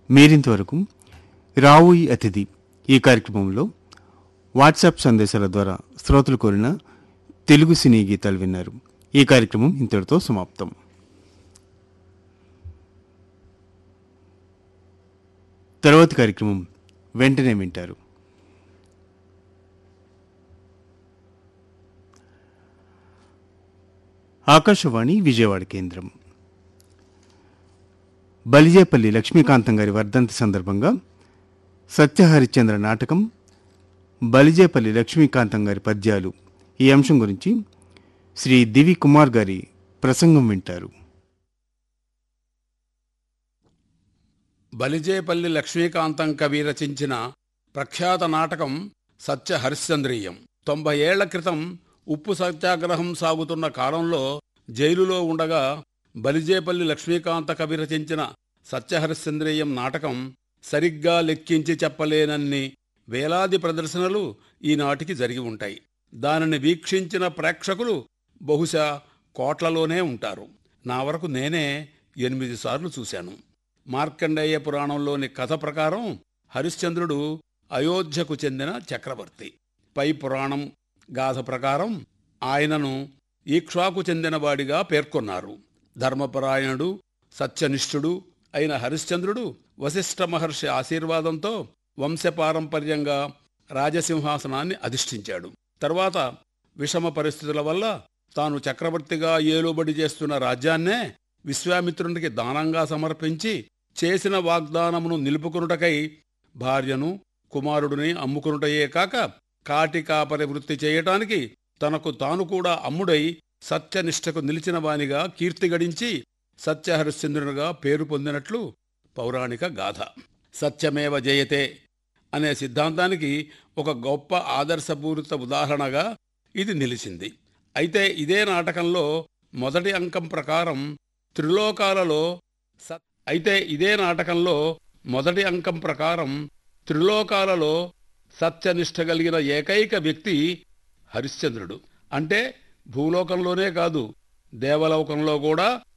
మీరింతవరకు రావుయి అతిథి ఈ కార్యక్రమంలో వాట్సాప్ సందేశాల ద్వారా శ్రోతలు కోరిన తెలుగు సినీ గీతాలు విన్నారు ఈ కార్యక్రమం ఇంతటితో సమాప్తం తర్వాతి కార్యక్రమం వెంటనే వింటారు ఆకాశవాణి విజయవాడ కేంద్రం బలిజేపల్లి లక్ష్మీకాంతం గారి వర్ధంతి సందర్భంగా సత్యహరిశ్చంద్ర నాటకం బలిజేపల్లి లక్ష్మీకాంతం గారి పద్యాలు ఈ అంశం గురించి శ్రీ దివి కుమార్ గారి ప్రసంగం వింటారు బలిజేపల్లి లక్ష్మీకాంతం కవి రచించిన ప్రఖ్యాత నాటకం సత్య హరిశ్చంద్రీయం తొంభై ఏళ్ల క్రితం ఉప్పు సత్యాగ్రహం సాగుతున్న కాలంలో జైలులో ఉండగా బలిజేపల్లి లక్ష్మీకాంత కవి రచించిన సత్యహరిశ్చంద్రీయం నాటకం సరిగ్గా లెక్కించి చెప్పలేనన్ని వేలాది ప్రదర్శనలు ఈనాటికి జరిగి ఉంటాయి దానిని వీక్షించిన ప్రేక్షకులు బహుశా కోట్లలోనే ఉంటారు నా వరకు నేనే ఎనిమిది సార్లు చూశాను మార్కండేయ పురాణంలోని కథ ప్రకారం హరిశ్చంద్రుడు అయోధ్యకు చెందిన చక్రవర్తి పై పురాణం గాథ ప్రకారం ఆయనను ఈక్ష్వాకు చెందినవాడిగా పేర్కొన్నారు ధర్మపరాయణుడు సత్యనిష్ఠుడు అయిన హరిశ్చంద్రుడు వశిష్ఠ మహర్షి ఆశీర్వాదంతో వంశపారంపర్యంగా రాజసింహాసనాన్ని అధిష్ఠించాడు తర్వాత విషమ పరిస్థితుల వల్ల తాను చక్రవర్తిగా ఏలుబడి చేస్తున్న రాజ్యాన్నే విశ్వామిత్రునికి దానంగా సమర్పించి చేసిన వాగ్దానమును నిలుపుకొనుటకై భార్యను కుమారుడిని అమ్ముకొనుటయే కాక కాటి కాపరి వృత్తి చేయటానికి తనకు తాను కూడా అమ్ముడై సత్యనిష్టకు నిలిచిన వానిగా కీర్తి గడించి సత్యహరిశ్చంద్రునిగా పేరు పొందినట్లు పౌరాణిక గాథ సత్యమేవ జయతే అనే సిద్ధాంతానికి ఒక గొప్ప ఆదర్శపూరిత ఉదాహరణగా ఇది నిలిచింది అయితే ఇదే నాటకంలో మొదటి అంకం ప్రకారం త్రిలోకాలలో సత్ అయితే ఇదే నాటకంలో మొదటి అంకం ప్రకారం త్రిలోకాలలో సత్యనిష్ట కలిగిన ఏకైక వ్యక్తి హరిశ్చంద్రుడు అంటే భూలోకంలోనే కాదు దేవలోకంలో కూడా